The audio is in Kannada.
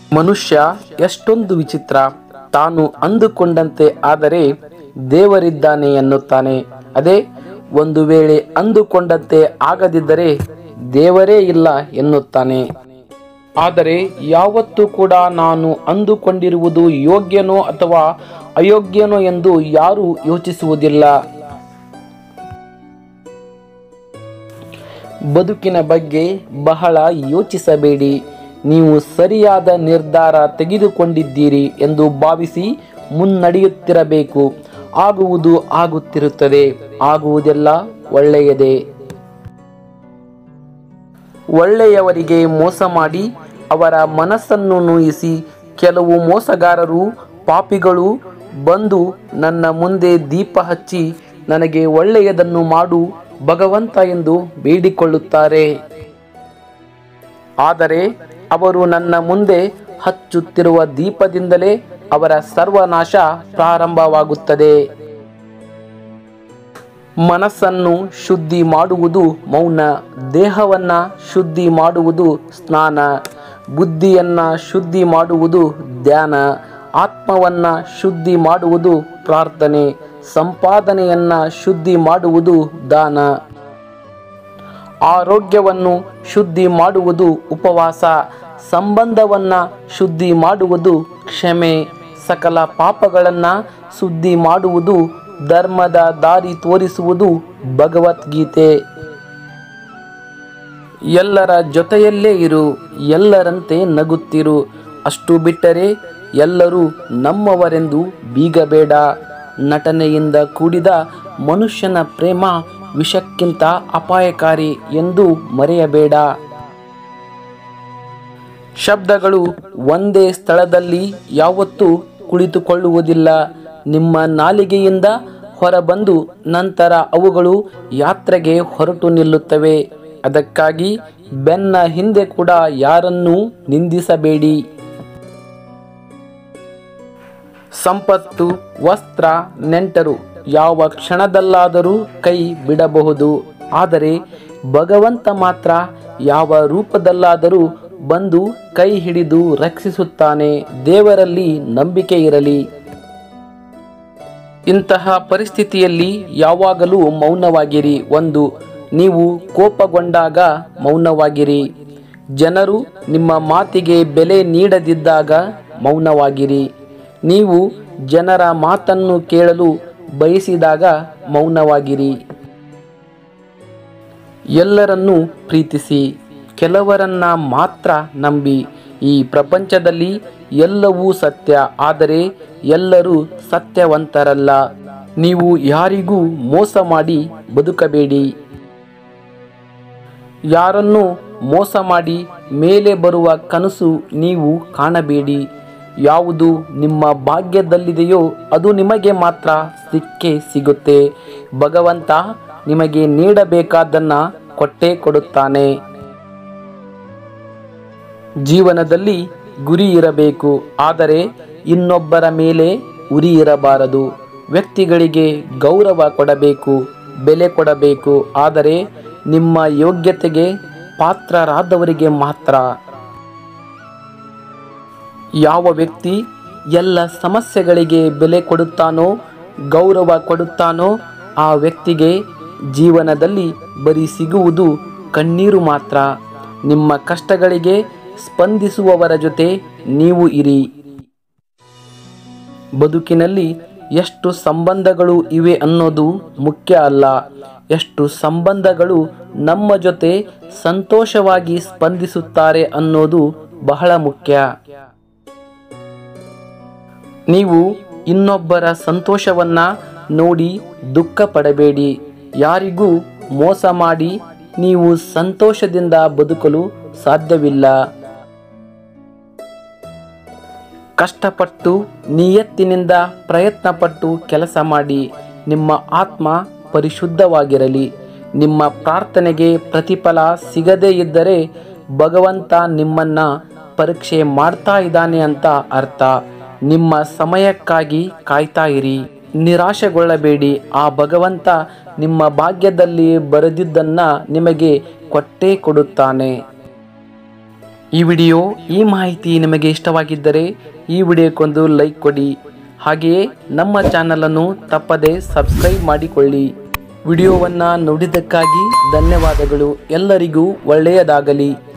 ಮನುಷ್ಯ ಎಷ್ಟೊಂದು ವಿಚಿತ್ರ ತಾನು ಅಂದುಕೊಂಡಂತೆ ಆದರೆ ದೇವರಿದ್ದಾನೆ ಎನ್ನುತ್ತಾನೆ ಅದೇ ಒಂದು ವೇಳೆ ಅಂದುಕೊಂಡಂತೆ ಆಗದಿದ್ದರೆ ದೇವರೇ ಇಲ್ಲ ಎನ್ನುತ್ತಾನೆ ಆದರೆ ಯಾವತ್ತೂ ಕೂಡ ನಾನು ಅಂದುಕೊಂಡಿರುವುದು ಯೋಗ್ಯನೋ ಅಥವಾ ಅಯೋಗ್ಯನೋ ಎಂದು ಯಾರೂ ಯೋಚಿಸುವುದಿಲ್ಲ ಬದುಕಿನ ಬಗ್ಗೆ ಬಹಳ ಯೋಚಿಸಬೇಡಿ ನೀವು ಸರಿಯಾದ ನಿರ್ಧಾರ ತೆಗೆದುಕೊಂಡಿದ್ದೀರಿ ಎಂದು ಭಾವಿಸಿ ಮುನ್ನಡೆಯುತ್ತಿರಬೇಕು ಆಗುವುದು ಆಗುತ್ತಿರುತ್ತದೆ ಆಗುವುದೆಲ್ಲ ಒಳ್ಳೆಯದೇ ಒಳ್ಳೆಯವರಿಗೆ ಮೋಸ ಮಾಡಿ ಅವರ ಮನಸ್ಸನ್ನು ನೋಯಿಸಿ ಕೆಲವು ಮೋಸಗಾರರು ಪಾಪಿಗಳು ಬಂದು ನನ್ನ ಮುಂದೆ ದೀಪ ಹಚ್ಚಿ ನನಗೆ ಒಳ್ಳೆಯದನ್ನು ಮಾಡು ಭಗವಂತ ಎಂದು ಬೇಡಿಕೊಳ್ಳುತ್ತಾರೆ ಆದರೆ ಅವರು ನನ್ನ ಮುಂದೆ ಹಚ್ಚುತ್ತಿರುವ ದೀಪದಿಂದಲೇ ಅವರ ಸರ್ವನಾಶ ಪ್ರಾರಂಭವಾಗುತ್ತದೆ ಮನಸ್ಸನ್ನು ಶುದ್ಧಿ ಮಾಡುವುದು ಮೌನ ದೇಹವನ್ನ ಶುದ್ಧಿ ಮಾಡುವುದು ಸ್ನಾನ ಬುದ್ಧಿಯನ್ನ ಶುದ್ಧಿ ಮಾಡುವುದು ಧ್ಯಾನ ಆತ್ಮವನ್ನ ಶುದ್ಧಿ ಮಾಡುವುದು ಪ್ರಾರ್ಥನೆ ಸಂಪಾದನೆಯನ್ನ ಶುದ್ಧಿ ಮಾಡುವುದು ದಾನ ಆರೋಗ್ಯವನ್ನು ಶುದ್ಧಿ ಮಾಡುವುದು ಉಪವಾಸ ಸಂಬಂಧವನ್ನ ಶುದ್ಧಿ ಮಾಡುವುದು ಕ್ಷಮೆ ಸಕಲ ಪಾಪಗಳನ್ನು ಶುದ್ಧಿ ಮಾಡುವುದು ಧರ್ಮದ ದಾರಿ ತೋರಿಸುವುದು ಭಗವದ್ಗೀತೆ ಎಲ್ಲರ ಜೊತೆಯಲ್ಲೇ ಇರು ಎಲ್ಲರಂತೆ ನಗುತ್ತಿರು ಅಷ್ಟು ಬಿಟ್ಟರೆ ಎಲ್ಲರೂ ನಮ್ಮವರೆಂದು ಬೀಗಬೇಡ ನಟನೆಯಿಂದ ಕೂಡಿದ ಮನುಷ್ಯನ ಪ್ರೇಮ ವಿಷಕ್ಕಿಂತ ಅಪಾಯಕಾರಿ ಎಂದು ಮರೆಯಬೇಡ ಶಬ್ದಗಳು ಒಂದೇ ಸ್ಥಳದಲ್ಲಿ ಯಾವತ್ತೂ ಕುಳಿತುಕೊಳ್ಳುವುದಿಲ್ಲ ನಿಮ್ಮ ನಾಲಿಗೆಯಿಂದ ಹೊರಬಂದು ನಂತರ ಅವುಗಳು ಯಾತ್ರೆಗೆ ಹೊರಟು ನಿಲ್ಲುತ್ತವೆ ಅದಕ್ಕಾಗಿ ಬೆನ್ನ ಹಿಂದೆ ಕೂಡ ಯಾರನ್ನೂ ನಿಂದಿಸಬೇಡಿ ಸಂಪತ್ತು ವಸ್ತ್ರ ನೆಂಟರು ಯಾವ ಕ್ಷಣದಲ್ಲಾದರೂ ಕೈ ಬಿಡಬಹುದು ಆದರೆ ಭಗವಂತ ಮಾತ್ರ ಯಾವ ರೂಪದಲ್ಲಾದರೂ ಬಂದು ಕೈ ಹಿಡಿದು ರಕ್ಷಿಸುತ್ತಾನೆ ದೇವರಲ್ಲಿ ನಂಬಿಕೆ ಇರಲಿ ಇಂತಹ ಪರಿಸ್ಥಿತಿಯಲ್ಲಿ ಯಾವಾಗಲೂ ಮೌನವಾಗಿರಿ ಒಂದು ನೀವು ಕೋಪಗೊಂಡಾಗ ಮೌನವಾಗಿರಿ ಜನರು ನಿಮ್ಮ ಮಾತಿಗೆ ಬೆಲೆ ನೀಡದಿದ್ದಾಗ ಮೌನವಾಗಿರಿ ನೀವು ಜನರ ಮಾತನ್ನು ಕೇಳಲು ಬಯಸಿದಾಗ ಮೌನವಾಗಿರಿ ಎಲ್ಲರನ್ನೂ ಪ್ರೀತಿಸಿ ಕೆಲವರನ್ನ ಮಾತ್ರ ನಂಬಿ ಈ ಪ್ರಪಂಚದಲ್ಲಿ ಎಲ್ಲವೂ ಸತ್ಯ ಆದರೆ ಎಲ್ಲರೂ ಸತ್ಯವಂತರಲ್ಲ ನೀವು ಯಾರಿಗೂ ಮೋಸ ಮಾಡಿ ಬದುಕಬೇಡಿ ಯಾರನ್ನು ಮೋಸ ಮಾಡಿ ಮೇಲೆ ಬರುವ ಕನಸು ನೀವು ಕಾಣಬೇಡಿ ಯಾವುದು ನಿಮ್ಮ ಭಾಗ್ಯದಲ್ಲಿದೆಯೋ ಅದು ನಿಮಗೆ ಮಾತ್ರ ಸಿಕ್ಕೇ ಸಿಗುತ್ತೆ ಭಗವಂತ ನಿಮಗೆ ನೀಡಬೇಕಾದ್ದನ್ನ ಕೊಟ್ಟೇ ಕೊಡುತ್ತಾನೆ ಜೀವನದಲ್ಲಿ ಗುರಿ ಇರಬೇಕು ಆದರೆ ಇನ್ನೊಬ್ಬರ ಮೇಲೆ ಉರಿ ಇರಬಾರದು ವ್ಯಕ್ತಿಗಳಿಗೆ ಗೌರವ ಕೊಡಬೇಕು ಬೆಲೆ ಕೊಡಬೇಕು ಆದರೆ ನಿಮ್ಮ ಯೋಗ್ಯತೆಗೆ ಪಾತ್ರರಾದವರಿಗೆ ಮಾತ್ರ ಯಾವ ವ್ಯಕ್ತಿ ಎಲ್ಲ ಸಮಸ್ಯೆಗಳಿಗೆ ಬೆಲೆ ಕೊಡುತ್ತಾನೋ ಗೌರವ ಕೊಡುತ್ತಾನೋ ಆ ವ್ಯಕ್ತಿಗೆ ಜೀವನದಲ್ಲಿ ಬರೀ ಸಿಗುವುದು ಕಣ್ಣೀರು ಮಾತ್ರ ನಿಮ್ಮ ಕಷ್ಟಗಳಿಗೆ ಸ್ಪಂದಿಸುವವರ ಜೊತೆ ನೀವು ಇರಿ ಬದುಕಿನಲ್ಲಿ ಎಷ್ಟು ಸಂಬಂಧಗಳು ಇವೆ ಅನ್ನೋದು ಮುಖ್ಯ ಅಲ್ಲ ಎಷ್ಟು ಸಂಬಂಧಗಳು ನಮ್ಮ ಜೊತೆ ಸಂತೋಷವಾಗಿ ಸ್ಪಂದಿಸುತ್ತಾರೆ ಅನ್ನೋದು ಬಹಳ ಮುಖ್ಯ ನೀವು ಇನ್ನೊಬ್ಬರ ಸಂತೋಷವನ್ನ ನೋಡಿ ದುಃಖ ಪಡಬೇಡಿ ಯಾರಿಗೂ ಮೋಸ ಮಾಡಿ ನೀವು ಸಂತೋಷದಿಂದ ಬದುಕಲು ಸಾಧ್ಯವಿಲ್ಲ ಕಷ್ಟಪಟ್ಟು ನಿಯತ್ತಿನಿಂದ ಪ್ರಯತ್ನಪಟ್ಟು ಕೆಲಸ ಮಾಡಿ ನಿಮ್ಮ ಆತ್ಮ ಪರಿಶುದ್ಧವಾಗಿರಲಿ ನಿಮ್ಮ ಪ್ರಾರ್ಥನೆಗೆ ಪ್ರತಿಫಲ ಸಿಗದೇ ಇದ್ದರೆ ಭಗವಂತ ನಿಮ್ಮನ್ನ ಪರೀಕ್ಷೆ ಮಾಡ್ತಾ ಇದ್ದಾನೆ ಅಂತ ಅರ್ಥ ನಿಮ್ಮ ಸಮಯಕ್ಕಾಗಿ ಕಾಯ್ತಾ ಇರಿ ನಿರಾಶೆಗೊಳ್ಳಬೇಡಿ ಆ ಭಗವಂತ ನಿಮ್ಮ ಭಾಗ್ಯದಲ್ಲಿ ಬರೆದಿದ್ದನ್ನ ನಿಮಗೆ ಕೊಟ್ಟೇ ಕೊಡುತ್ತಾನೆ ಈ ವಿಡಿಯೋ ಈ ಮಾಹಿತಿ ನಿಮಗೆ ಇಷ್ಟವಾಗಿದ್ದರೆ ಈ ವಿಡಿಯೋಕ್ಕೊಂದು ಲೈಕ್ ಕೊಡಿ ಹಾಗೆಯೇ ನಮ್ಮ ಚಾನಲನ್ನು ತಪ್ಪದೇ ಸಬ್ಸ್ಕ್ರೈಬ್ ಮಾಡಿಕೊಳ್ಳಿ ವಿಡಿಯೋವನ್ನು ನೋಡಿದ್ದಕ್ಕಾಗಿ ಧನ್ಯವಾದಗಳು ಎಲ್ಲರಿಗೂ ಒಳ್ಳೆಯದಾಗಲಿ